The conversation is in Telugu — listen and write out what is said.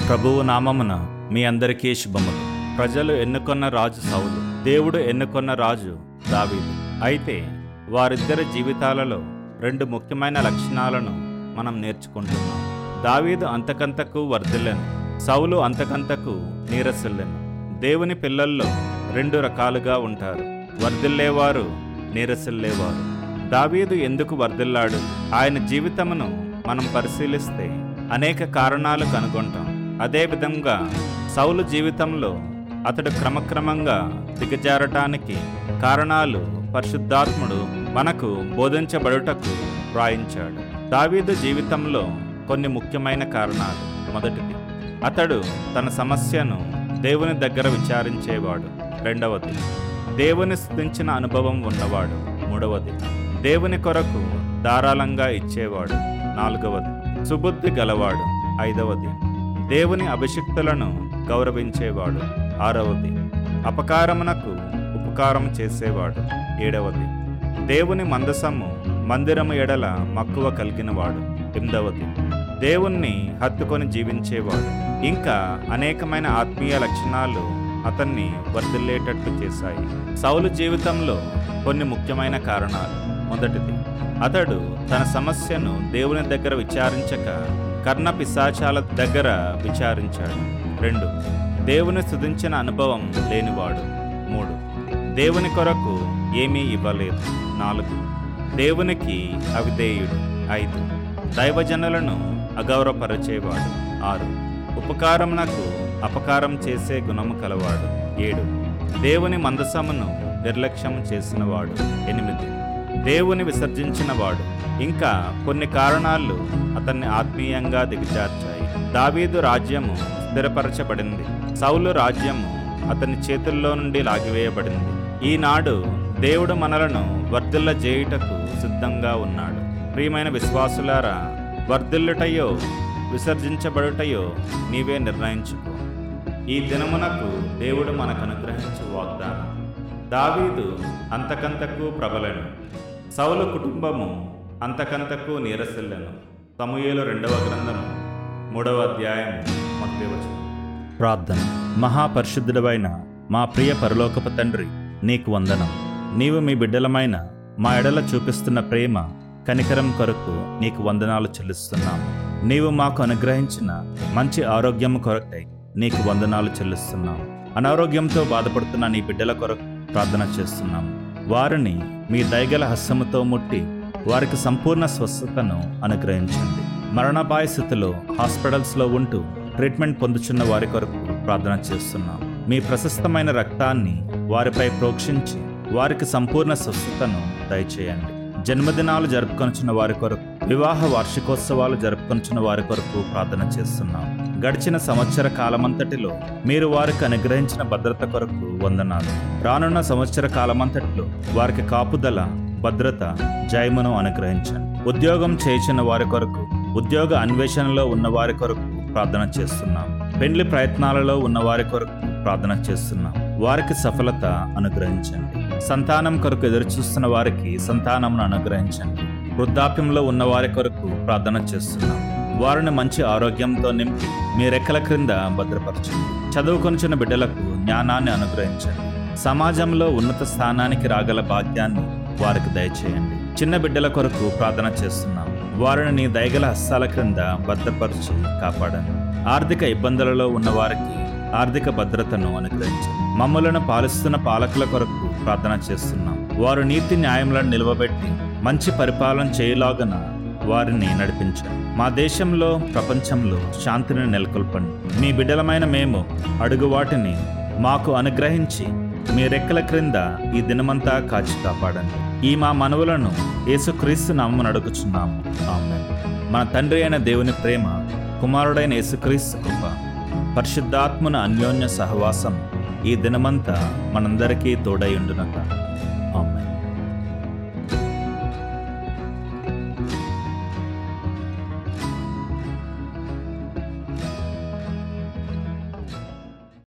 ప్రభువు నామమున మీ అందరికీ శుభములు ప్రజలు ఎన్నుకొన్న రాజు సౌలు దేవుడు ఎన్నుకొన్న రాజు దావీదు అయితే వారిద్దరి జీవితాలలో రెండు ముఖ్యమైన లక్షణాలను మనం నేర్చుకుంటున్నాం దావీదు అంతకంతకు వర్ధిల్లెను సౌలు అంతకంతకు నీరసిల్లెను దేవుని పిల్లల్లో రెండు రకాలుగా ఉంటారు వర్ధిల్లేవారు నీరసిల్లేవారు దావీదు ఎందుకు వర్ధిల్లాడు ఆయన జీవితమును మనం పరిశీలిస్తే అనేక కారణాలు కనుగొంటాం అదేవిధంగా సౌలు జీవితంలో అతడు క్రమక్రమంగా దిగజారటానికి కారణాలు పరిశుద్ధాత్ముడు మనకు బోధించబడుటకు వ్రాయించాడు దావీదు జీవితంలో కొన్ని ముఖ్యమైన కారణాలు మొదటిది అతడు తన సమస్యను దేవుని దగ్గర విచారించేవాడు రెండవది దేవుని స్థుతించిన అనుభవం ఉన్నవాడు మూడవది దేవుని కొరకు ధారాళంగా ఇచ్చేవాడు నాలుగవది సుబుద్ధి గలవాడు ఐదవది దేవుని అభిషిక్తులను గౌరవించేవాడు ఆరవది అపకారమునకు ఉపకారం చేసేవాడు ఏడవది దేవుని మందసము మందిరము ఎడల మక్కువ కలిగినవాడు ఎనిమిదవది దేవుణ్ణి హత్తుకొని జీవించేవాడు ఇంకా అనేకమైన ఆత్మీయ లక్షణాలు అతన్ని వర్ధిల్లేటట్టు చేశాయి సౌలు జీవితంలో కొన్ని ముఖ్యమైన కారణాలు మొదటిది అతడు తన సమస్యను దేవుని దగ్గర విచారించక కర్ణ పిశాచాల దగ్గర విచారించాడు రెండు దేవుని స్తుతించిన అనుభవం లేనివాడు మూడు దేవుని కొరకు ఏమీ ఇవ్వలేదు నాలుగు దేవునికి అవిధేయుడు ఐదు దైవజనులను అగౌరవపరిచేవాడు ఆరు ఉపకారమునకు అపకారం చేసే గుణము కలవాడు ఏడు దేవుని మందసమును నిర్లక్ష్యం చేసినవాడు ఎనిమిది దేవుని విసర్జించినవాడు ఇంకా కొన్ని కారణాలు అతన్ని ఆత్మీయంగా దిగజార్చాయి దావీదు రాజ్యము స్థిరపరచబడింది సౌలు రాజ్యము అతని చేతుల్లో నుండి లాగివేయబడింది ఈనాడు దేవుడు మనలను వర్ధిల్ల చేయుటకు సిద్ధంగా ఉన్నాడు ప్రియమైన విశ్వాసులారా వర్ధిల్లుటయో విసర్జించబడుటయో నీవే నిర్ణయించుకో ఈ దినమునకు దేవుడు మనకు అనుగ్రహించు వాగ్దానం దావీదు అంతకంతకు ప్రబలను సౌలు కుటుంబము అంతకంతకు నీరసిల్లెను సమూయేలు రెండవ గ్రంథము మూడవ అధ్యాయము మొదటి వచనం ప్రార్థన మహాపరిశుద్ధుడవైన మా ప్రియ పరలోకపు తండ్రి నీకు వందనం నీవు మీ బిడ్డలమైన మా ఎడల చూపిస్తున్న ప్రేమ కనికరం కొరకు నీకు వందనాలు చెల్లిస్తున్నాం నీవు మాకు అనుగ్రహించిన మంచి ఆరోగ్యం కొరకై నీకు వందనాలు చెల్లిస్తున్నాం అనారోగ్యంతో బాధపడుతున్న నీ బిడ్డల కొరకు ప్రార్థన చేస్తున్నాం వారిని మీ దయగల హస్తముతో ముట్టి వారికి సంపూర్ణ స్వస్థతను అనుగ్రహించండి మరణాపాయ స్థితిలో హాస్పిటల్స్లో ఉంటూ ట్రీట్మెంట్ పొందుచున్న వారి కొరకు ప్రార్థన చేస్తున్నాం మీ ప్రశస్తమైన రక్తాన్ని వారిపై ప్రోక్షించి వారికి సంపూర్ణ స్వస్థతను దయచేయండి జన్మదినాలు జరుపుకొనిచున్న వారి కొరకు వివాహ వార్షికోత్సవాలు జరుపుకొనిచున్న వారి కొరకు ప్రార్థన చేస్తున్నాం గడిచిన సంవత్సర కాలమంతటిలో మీరు వారికి అనుగ్రహించిన భద్రత కొరకు వందనాలు రానున్న సంవత్సర కాలమంతటిలో వారికి కాపుదల భద్రత జయమును అనుగ్రహించండి ఉద్యోగం చేయించిన వారి కొరకు ఉద్యోగ అన్వేషణలో ఉన్న వారి కొరకు ప్రార్థన చేస్తున్నాం పెండ్లి ప్రయత్నాలలో ఉన్న వారి కొరకు ప్రార్థన చేస్తున్నాం వారికి సఫలత అనుగ్రహించండి సంతానం కొరకు ఎదురుచూస్తున్న వారికి సంతానమును అనుగ్రహించండి వృద్ధాప్యంలో ఉన్న వారి కొరకు ప్రార్థన చేస్తున్నాం వారిని మంచి ఆరోగ్యంతో నింపి మీ రెక్కల క్రింద భద్రపరచండి చదువుకొనిచిన బిడ్డలకు జ్ఞానాన్ని అనుగ్రహించండి సమాజంలో ఉన్నత స్థానానికి రాగల భాగ్యాన్ని వారికి దయచేయండి చిన్న బిడ్డల కొరకు ప్రార్థన చేస్తున్నాం వారిని నీ దయగల హస్తాల క్రింద భద్రపరిచి కాపాడండి ఆర్థిక ఇబ్బందులలో ఉన్న వారికి ఆర్థిక భద్రతను అనుగ్రహించండి మమ్మలను పాలిస్తున్న పాలకుల కొరకు ప్రార్థన చేస్తున్నాం వారు నీతి న్యాయములను నిలవబెట్టి మంచి పరిపాలన చేయలాగన వారిని నడిపించండి మా దేశంలో ప్రపంచంలో శాంతిని నెలకొల్పండి మీ బిడ్డలమైన మేము అడుగు వాటిని మాకు అనుగ్రహించి మీ రెక్కల క్రింద ఈ దినమంతా కాచి కాపాడండి ఈ మా మనవులను యేసుక్రీస్తు నామమున అడుగుచున్నాము ఆమె మన తండ్రి అయిన దేవుని ప్రేమ కుమారుడైన యేసుక్రీస్తు కృప పరిశుద్ధాత్మన అన్యోన్య సహవాసం ఈ దినమంతా మనందరికీ తోడై ఉండునక